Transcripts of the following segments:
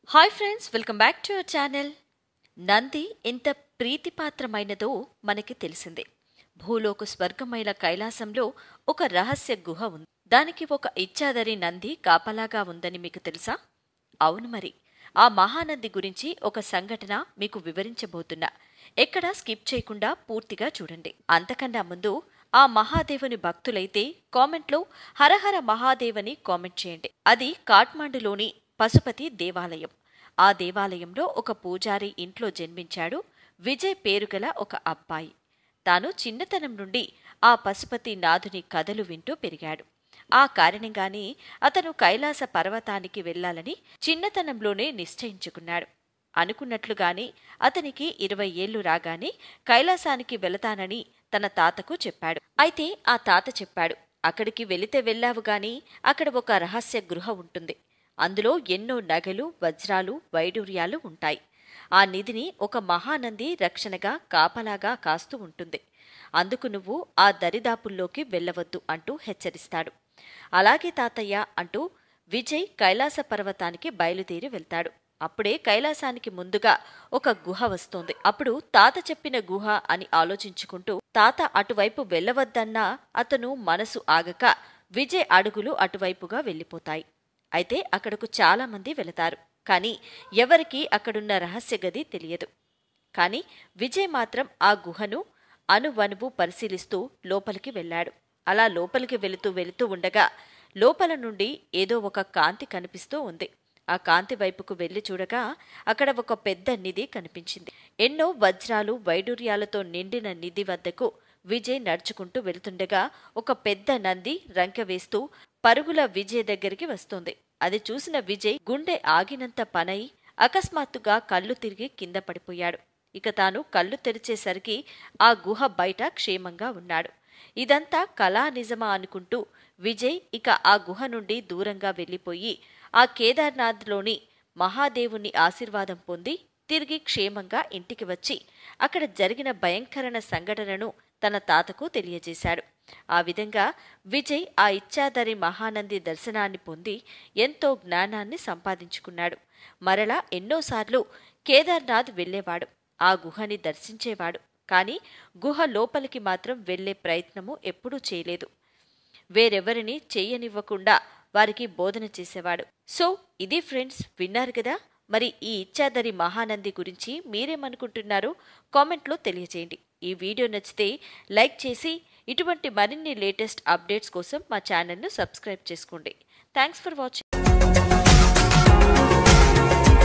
hi friends welcome back to our channel Nandi ఎంత ప్రీతిపాత్రమైనదో మనకి తెలిసిందే భూలోక స్వర్గమైన కైలాసంలో ఒక రహస్య గుహ ఉంది దానికి ఒక ఇచ్చాదరి నంది కాపలాగా ఉందని మీకు తెలుసా అవును మరి ఆ మహానంది గురించి ఒక సంఘటన మీకు వివరించబోతున్నా ఎక్కడా స్కిప్ చేయకుండా పూర్తిగా చూడండి అంతకన్నా ముందు ఆ మహాదేవుని భక్తులైతే కామెంట్లో హరహర మహాదేవని కామెంట్ చేయండి అది కాట్మాండులోని పశుపతి దేవాలయం ఆ దేవాలయంలో ఒక పూజారి ఇంట్లో జన్మించాడు విజయ్ పేరుగల ఒక అబ్బాయి తాను చిన్నతనం నుండి ఆ పశుపతి నాథుని కథలు వింటూ పెరిగాడు ఆ కారణంగానే అతను కైలాస పర్వతానికి వెళ్లాలని చిన్నతనంలోనే నిశ్చయించుకున్నాడు అనుకున్నట్లుగానే అతనికి ఇరవై ఏళ్లు రాగానే కైలాసానికి వెళతానని తన తాతకు చెప్పాడు అయితే ఆ తాత చెప్పాడు అక్కడికి వెళితే వెళ్ళావు గాని అక్కడ ఒక రహస్య గృహ ఉంటుంది అందులో ఎన్నో నగలు వజ్రాలు వైడూర్యాలు ఉంటాయి ఆ నిధిని ఒక మహానంది రక్షణగా కాపలాగా కాస్తూ ఉంటుంది అందుకు నువ్వు ఆ దరిదాపుల్లోకి వెళ్ళవద్దు అంటూ హెచ్చరిస్తాడు అలాగే తాతయ్య అంటూ విజయ్ కైలాస పర్వతానికి బయలుదేరి వెళ్తాడు అప్పుడే కైలాసానికి ముందుగా ఒక గుహ వస్తోంది అప్పుడు తాత చెప్పిన గుహ అని ఆలోచించుకుంటూ తాత అటువైపు వెళ్ళవద్దన్నా అతను మనసు ఆగక విజయ్ అడుగులు అటువైపుగా వెళ్ళిపోతాయి అయితే అక్కడకు చాలా మంది వెళతారు కానీ ఎవరికీ అక్కడున్న రహస్య గది తెలియదు కానీ విజయ్ మాత్రం ఆ గుహను అనువనువు పరిశీలిస్తూ లోపలికి వెళ్ళాడు అలా లోపలికి వెళుతూ వెళుతూ ఉండగా లోపల నుండి ఏదో ఒక కాంతి కనిపిస్తూ ఉంది ఆ కాంతి వైపుకు వెళ్లి చూడగా అక్కడ ఒక పెద్ద నిధి కనిపించింది ఎన్నో వజ్రాలు వైడూర్యాలతో నిండిన నిధి వద్దకు విజయ్ నడుచుకుంటూ వెళ్తుండగా ఒక పెద్ద నంది రంకె వేస్తూ పరుగుల విజయ్ దగ్గరికి వస్తుంది అది చూసిన విజయ్ గుండె ఆగినంత పనై అకస్మాత్తుగా కళ్ళు తిరిగి కింద పడిపోయాడు ఇక తాను కళ్ళు తెరిచేసరికి ఆ గుహ బయట క్షేమంగా ఉన్నాడు ఇదంతా కళా నిజమా అనుకుంటూ విజయ్ ఇక ఆ గుహ నుండి దూరంగా వెళ్ళిపోయి ఆ కేదార్నాథ్లోని మహాదేవుని ఆశీర్వాదం పొంది తిరిగి క్షేమంగా ఇంటికి వచ్చి అక్కడ జరిగిన భయంకరణ సంఘటనను తన తాతకు తెలియజేశాడు ఆ విధంగా విజయ్ ఆ ఇచ్చాదరి మహానంది దర్శనాన్ని పొంది ఎంతో జ్ఞానాన్ని సంపాదించుకున్నాడు మరలా ఎన్నోసార్లు కేదార్నాథ్ వెళ్ళేవాడు ఆ గుహని దర్శించేవాడు కానీ గుహ లోపలికి మాత్రం వెళ్లే ప్రయత్నము ఎప్పుడూ చేయలేదు వేరెవరిని చెయ్యనివ్వకుండా వారికి బోధన చేసేవాడు సో ఇది ఫ్రెండ్స్ విన్నారు కదా మరి ఈ ఇచ్చాదరి మహానంది గురించి మీరేమనుకుంటున్నారో కామెంట్లో తెలియజేయండి ఈ వీడియో నచ్చితే లైక్ చేసి ఇటువంటి మరిన్ని లేటెస్ట్ అప్డేట్స్ కోసం మా ఛానల్ను సబ్స్క్రైబ్ చేసుకోండి థ్యాంక్స్ ఫర్ వాచింగ్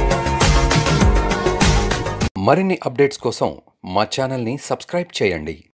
మరిన్ని అప్డేట్స్ కోసం మా ఛానల్ని సబ్స్క్రైబ్ చేయండి